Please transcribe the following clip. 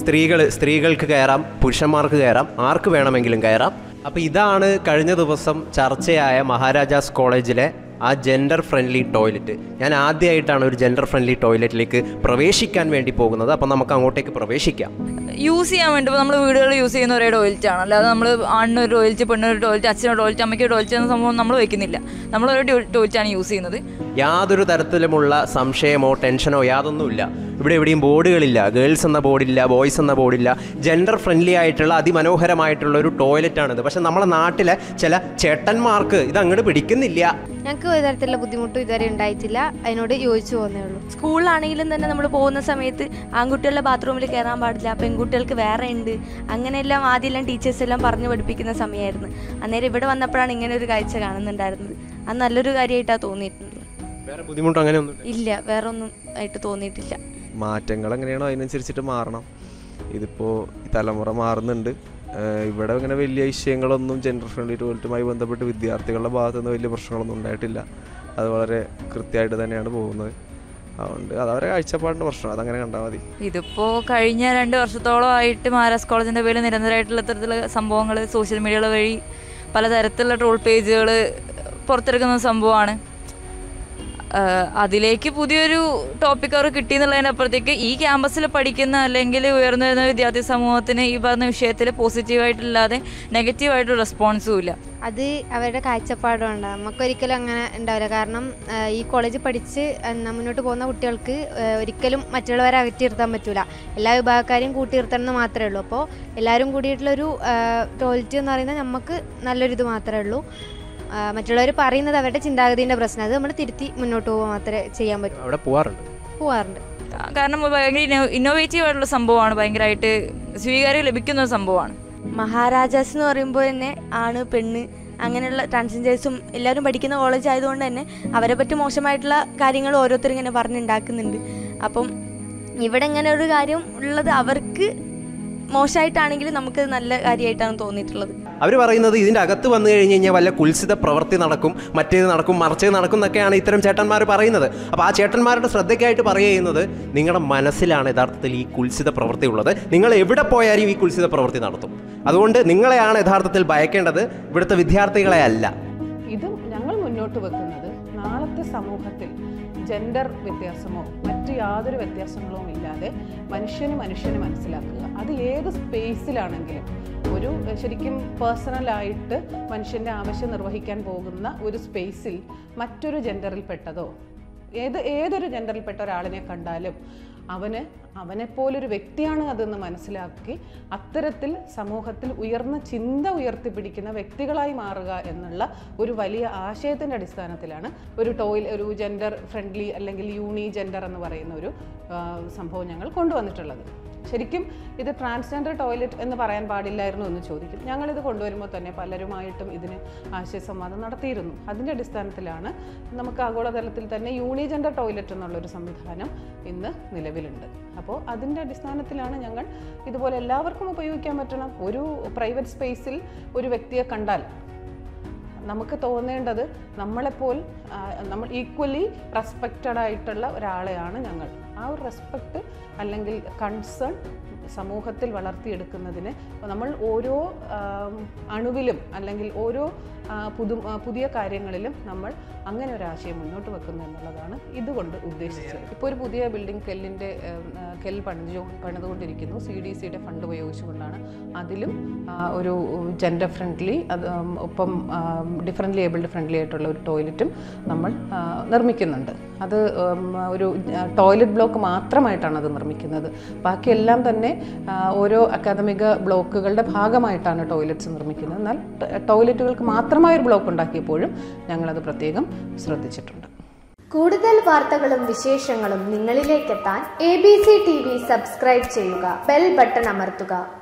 സ്ത്രീകൾ സ്ത്രീകൾക്ക് കയറാം പുരുഷന്മാർക്ക് കയറാം ആർക്ക് വേണമെങ്കിലും കയറാം അപ്പോൾ ഇതാണ് കഴിഞ്ഞ ദിവസം ചർച്ചയായ മഹാരാജാസ് കോളേജിലെ ആ ജെൻഡർ ഫ്രണ്ട്ലി ടോയ്ലറ്റ് ഞാൻ ആദ്യമായിട്ടാണ് ഒരു ജെൻഡർ ഫ്രണ്ട്ലി ടോയ്ലറ്റിലേക്ക് പ്രവേശിക്കാൻ വേണ്ടി പോകുന്നത് അപ്പോൾ നമുക്ക് അങ്ങോട്ടേക്ക് പ്രവേശിക്കാം യൂസ് ചെയ്യാൻ വേണ്ടി ഇപ്പോൾ നമ്മൾ വീടുകളിൽ യൂസ് ചെയ്യുന്ന ഒരേ ടോയ്ലറ്റ് ആണ് അല്ലാതെ നമ്മൾ ആണിനൊരു ടോയ്ലറ്റ് പെണ്ണൊരു ടോയ്ലറ്റ് അച്ഛനൊരു ടോയ്ലറ്റ് അമ്മയ്ക്ക് ടോയ്ലറ്റ് എന്ന സംഭവം നമ്മൾ വെക്കുന്നില്ല നമ്മൾ ഒരു ടോയ്ലറ്റ് ആണ് യൂസ് ചെയ്യുന്നത് യാതൊരു തരത്തിലുമുള്ള സംശയമോ ടെൻഷനോ യാതൊന്നുമില്ല ഇവിടെ എവിടെയും ബോർഡുകളില്ല ഗേൾസ് എന്ന ബോർഡില്ല ബോയ്സ് എന്ന ബോർഡില്ല ജെൻഡർ ഫ്രണ്ട്ലി ആയിട്ടുള്ള അതിമനോഹരമായിട്ടുള്ള ഒരു ടോയ്ലറ്റാണിത് പക്ഷെ നമ്മുടെ നാട്ടിലെ ചില ചേട്ടന്മാർക്ക് ഇത് അങ്ങോട്ട് പിടിക്കുന്നില്ല ഞങ്ങൾക്ക് ഒരു തരത്തിലുള്ള ബുദ്ധിമുട്ടും ഇതുവരെ ഉണ്ടായിട്ടില്ല അതിനോട് യോജിച്ചു പോകുന്നേ ഉള്ളൂ സ്കൂളിലാണെങ്കിലും തന്നെ നമ്മൾ പോകുന്ന സമയത്ത് ആൺകുട്ടികളുടെ ബാത്റൂമിൽ കയറാൻ പാടില്ല പെൺകുട്ടികൾക്ക് വേറെ ഉണ്ട് അങ്ങനെയെല്ലാം ആദ്യമെല്ലാം ടീച്ചേഴ്സ് എല്ലാം പറഞ്ഞു പഠിപ്പിക്കുന്ന സമയമായിരുന്നു അന്നേരം ഇവിടെ വന്നപ്പോഴാണ് ഇങ്ങനെ ഒരു കാഴ്ച കാണുന്നുണ്ടായിരുന്നത് അത് നല്ലൊരു കാര്യമായിട്ടാണ് തോന്നിയിട്ടുള്ളത് വേറെ ബുദ്ധിമുട്ടോ അങ്ങനെയൊന്നും ഇല്ല വേറെ ഒന്നും ആയിട്ട് തോന്നിയിട്ടില്ല മാറ്റങ്ങൾ എങ്ങനെയാണോ അതിനനുസരിച്ചിട്ട് മാറണം ഇതിപ്പോൾ ഈ തലമുറ മാറുന്നുണ്ട് ഏഹ് ഇവിടെ ഇങ്ങനെ വലിയ വിഷയങ്ങളൊന്നും ജെൻഡർ ഫ്രണ്ട്ലി ടോയ്ലറ്റുമായി ബന്ധപ്പെട്ട് വിദ്യാർത്ഥികളുടെ ഭാഗത്തു നിന്ന് വലിയ പ്രശ്നങ്ങളൊന്നും ഉണ്ടായിട്ടില്ല അത് വളരെ കൃത്യമായിട്ട് തന്നെയാണ് പോകുന്നത് അതുകൊണ്ട് അതവരെ കാഴ്ചപ്പാടിൻ്റെ പ്രശ്നം അതങ്ങനെ കണ്ടാൽ മതി ഇതിപ്പോൾ കഴിഞ്ഞ രണ്ട് വർഷത്തോളമായിട്ട് മഹാരാജ് കോളേജിൻ്റെ പേരിൽ നിരന്തരമായിട്ടുള്ള ഇത്തരത്തിലുള്ള സംഭവങ്ങൾ സോഷ്യൽ മീഡിയകൾ വഴി പലതരത്തിലുള്ള ട്രോൾ പേജുകൾ പുറത്തെടുക്കുന്ന സംഭവമാണ് ആഹ് അതിലേക്ക് പുതിയൊരു ടോപ്പിക് അവർ കിട്ടിയെന്നുള്ളതിനപ്പുറത്തേക്ക് ഈ ക്യാമ്പസിൽ പഠിക്കുന്ന അല്ലെങ്കിൽ ഉയർന്നു വരുന്ന വിദ്യാർത്ഥി സമൂഹത്തിന് ഈ പറഞ്ഞ വിഷയത്തിൽ പോസിറ്റീവായിട്ടില്ലാതെ നെഗറ്റീവായിട്ട് റെസ്പോൺസും ഇല്ല അത് അവരുടെ കാഴ്ചപ്പാടുകൊണ്ട് നമുക്കൊരിക്കലും അങ്ങനെ ഉണ്ടാവില്ല കാരണം ആ, ഈ കോളേജിൽ പഠിച്ച് എന്നാ മുന്നോട്ട് പോകുന്ന കുട്ടികൾക്ക് ആ, ഒരിക്കലും മറ്റുള്ളവരെ അകറ്റി നിർത്താൻ പറ്റൂല എല്ലാ വിഭാഗക്കാരെയും കൂട്ടി നിർത്തണം എന്ന് മാത്രമേ ഉള്ളൂ അപ്പോൾ എല്ലാവരും കൂടിയിട്ടുള്ളൊരു ടോയ്ലറ്റ് എന്ന് പറയുന്നത് നമുക്ക് നല്ലൊരിത് മാത്രമേ ഉള്ളൂ മറ്റുള്ളവർ പറയുന്നത് അവരുടെ ചിന്താഗതിൻ്റെ പ്രശ്നം അത് നമ്മൾ തിരുത്തി മുന്നോട്ട് പോകുക മാത്രമേ ചെയ്യാൻ പറ്റൂ അവിടെ പോവാറുണ്ട് പോവാറുണ്ട് കാരണം ഭയങ്കര ഇന്നോവേറ്റീവ് ആയിട്ടുള്ള സംഭവമാണ് ഭയങ്കരമായിട്ട് സ്വീകാര്യം ലഭിക്കുന്ന ഒരു സംഭവമാണ് മഹാരാജാസ് എന്ന് പറയുമ്പോൾ തന്നെ ആണ് പെണ്ണ് അങ്ങനെയുള്ള ട്രാൻസ്ജെൻഡേഴ്സും എല്ലാവരും പഠിക്കുന്ന കോളേജ് ആയതുകൊണ്ട് തന്നെ അവരെ പറ്റി മോശമായിട്ടുള്ള കാര്യങ്ങൾ ഓരോരുത്തർ ഇങ്ങനെ പറഞ്ഞുണ്ടാക്കുന്നുണ്ട് അപ്പം ഇവിടെ ഇങ്ങനെ ഒരു കാര്യം ഉള്ളത് അവർക്ക് മോശമായിട്ടാണെങ്കിൽ നമുക്ക് നല്ല കാര്യമായിട്ടാണ് തോന്നിയിട്ടുള്ളത് അവർ പറയുന്നത് ഇതിൻ്റെ അകത്ത് വന്നു കഴിഞ്ഞ് കഴിഞ്ഞാൽ വല്ല കുൽസിത പ്രവൃത്തി നടക്കും മറ്റേത് നടക്കും മറിച്ചത് നടക്കും എന്നൊക്കെയാണ് ഇത്തരം ചേട്ടന്മാർ പറയുന്നത് അപ്പോൾ ആ ചേട്ടന്മാരുടെ ശ്രദ്ധയ്ക്കായിട്ട് പറയുന്നത് നിങ്ങളുടെ മനസ്സിലാണ് യഥാർത്ഥത്തിൽ ഈ കുൽസിത പ്രവൃത്തി ഉള്ളത് നിങ്ങൾ എവിടെ പോയാലും ഈ കുൽസിത പ്രവൃത്തി നടത്തും അതുകൊണ്ട് നിങ്ങളെയാണ് യഥാർത്ഥത്തിൽ ഭയക്കേണ്ടത് ഇവിടുത്തെ വിദ്യാർത്ഥികളെ അല്ല ഇതും ഞങ്ങൾ മുന്നോട്ട് വെക്കുന്നത് നാളത്തെ സമൂഹത്തിൽ ജെൻഡർ വ്യത്യാസമോ മറ്റ് യാതൊരു വ്യത്യാസങ്ങളും ഇല്ലാതെ മനുഷ്യന് മനുഷ്യനെ മനസ്സിലാക്കുക അത് ഏത് സ്പേസിലാണെങ്കിലും ഒരു എഹ്, ശരിക്കും പേഴ്സണലായിട്ട് മനുഷ്യൻ്റെ ആവശ്യം നിർവഹിക്കാൻ പോകുന്ന ഒരു സ്പേസിൽ മറ്റൊരു ജെൻഡറിൽപ്പെട്ടതോ ഏത് ഏതൊരു ജെൻഡറിൽപ്പെട്ട ഒരാളിനെ കണ്ടാലും അവന് അവനെപ്പോലൊരു വ്യക്തിയാണ് അതെന്ന് മനസ്സിലാക്കി അത്തരത്തിൽ സമൂഹത്തിൽ ഉയർന്ന ചിന്ത ഉയർത്തിപ്പിടിക്കുന്ന വ്യക്തികളായി മാറുക എന്നുള്ള ഒരു വലിയ ആശയത്തിൻ്റെ അടിസ്ഥാനത്തിലാണ് ഒരു ടോയ്ൽ ഒരു ജെൻഡർ ഫ്രണ്ട്ലി അല്ലെങ്കിൽ യൂണി ജെൻഡർ എന്ന് പറയുന്ന ഒരു ആ, സംഭവം ഞങ്ങൾ കൊണ്ടുവന്നിട്ടുള്ളത് ശരിക്കും ഇത് ട്രാൻസ്ജെൻഡർ ടോയ്ലറ്റ് എന്ന് പറയാൻ പാടില്ലായിരുന്നു എന്ന് ചോദിക്കും ഞങ്ങളിത് കൊണ്ടുവരുമ്പോൾ തന്നെ പലരുമായിട്ടും ഇതിന് ആശയസംവാദം നടത്തിയിരുന്നു അതിൻ്റെ അടിസ്ഥാനത്തിലാണ് നമുക്ക് ആഗോളതലത്തിൽ തന്നെ യൂണി ജെൻഡർ ടോയ്ലറ്റ് എന്നുള്ളൊരു സംവിധാനം ഇന്ന് നിലവിലുണ്ട് അപ്പോൾ അതിൻ്റെ അടിസ്ഥാനത്തിലാണ് ഞങ്ങൾ ഇതുപോലെ എല്ലാവർക്കും ഉപയോഗിക്കാൻ പറ്റണം ഒരു പ്രൈവറ്റ് സ്പേസിൽ ഒരു വ്യക്തിയെ കണ്ടാൽ നമുക്ക് തോന്നേണ്ടത് നമ്മളെപ്പോൾ ആ, നമ്മൾ ഈക്വലി റെസ്പെക്റ്റഡ് ആയിട്ടുള്ള ഒരാളെയാണ് ഞങ്ങൾ ആ ഒരു റെസ്പെക്റ്റ് അല്ലെങ്കിൽ കൺസേൺ സമൂഹത്തിൽ വളർത്തിയെടുക്കുന്നതിന് നമ്മൾ ഓരോ ആം, അണുവിലും അല്ലെങ്കിൽ ഓരോ ആ, പുതു ആ, പുതിയ കാര്യങ്ങളിലും നമ്മൾ അങ്ങനെ ഒരു ആശയം മുന്നോട്ട് വെക്കുന്നു എന്നുള്ളതാണ് ഇതുകൊണ്ട് ഉദ്ദേശിച്ചത് ഇപ്പോൾ ഒരു പുതിയ ബിൽഡിംഗ് കെല്ലിൻ്റെ കെൽ പണിതു പണിതുകൊണ്ടിരിക്കുന്നു സി ഡി സിയുടെ ഫണ്ട് ഉപയോഗിച്ചുകൊണ്ടാണ് അതിലും ആ, ഒരു ജെൻഡർ ഫ്രണ്ട്ലി അത് ഉം, ഒപ്പം ഡിഫറെൻ്റ്ലി ഏബിൾഡ് ഫ്രണ്ട്ലി ആയിട്ടുള്ള ഒരു ടോയ്ലറ്റും നമ്മൾ ആ, നിർമ്മിക്കുന്നുണ്ട് അത് ഉം, ഒരു ടോയ്ലറ്റ് ബ്ലോക്ക് മാത്രമായിട്ടാണ് അത് നിർമ്മിക്കുന്നത് ബാക്കിയെല്ലാം തന്നെ ആ, ഓരോ അക്കാദമിക ബ്ലോക്കുകളുടെ ഭാഗമായിട്ടാണ് ടോയ്ലറ്റ്സ് നിർമ്മിക്കുന്നത് എന്നാൽ ട- ടോയ്ലറ്റുകൾക്ക് മാത്രമായ ഒരു ബ്ലോക്ക് ഉണ്ടാക്കിയപ്പോഴും ഞങ്ങളത് പ്രത്യേകം ശ്രദ്ധിച്ചിട്ടുണ്ട് കൂടുതൽ വാർത്തകളും വിശേഷങ്ങളും നിങ്ങളിലേക്കെത്താൻ A B C T V subscribe ചെയ്യുക ബെൽ ബട്ടൺ അമർത്തുക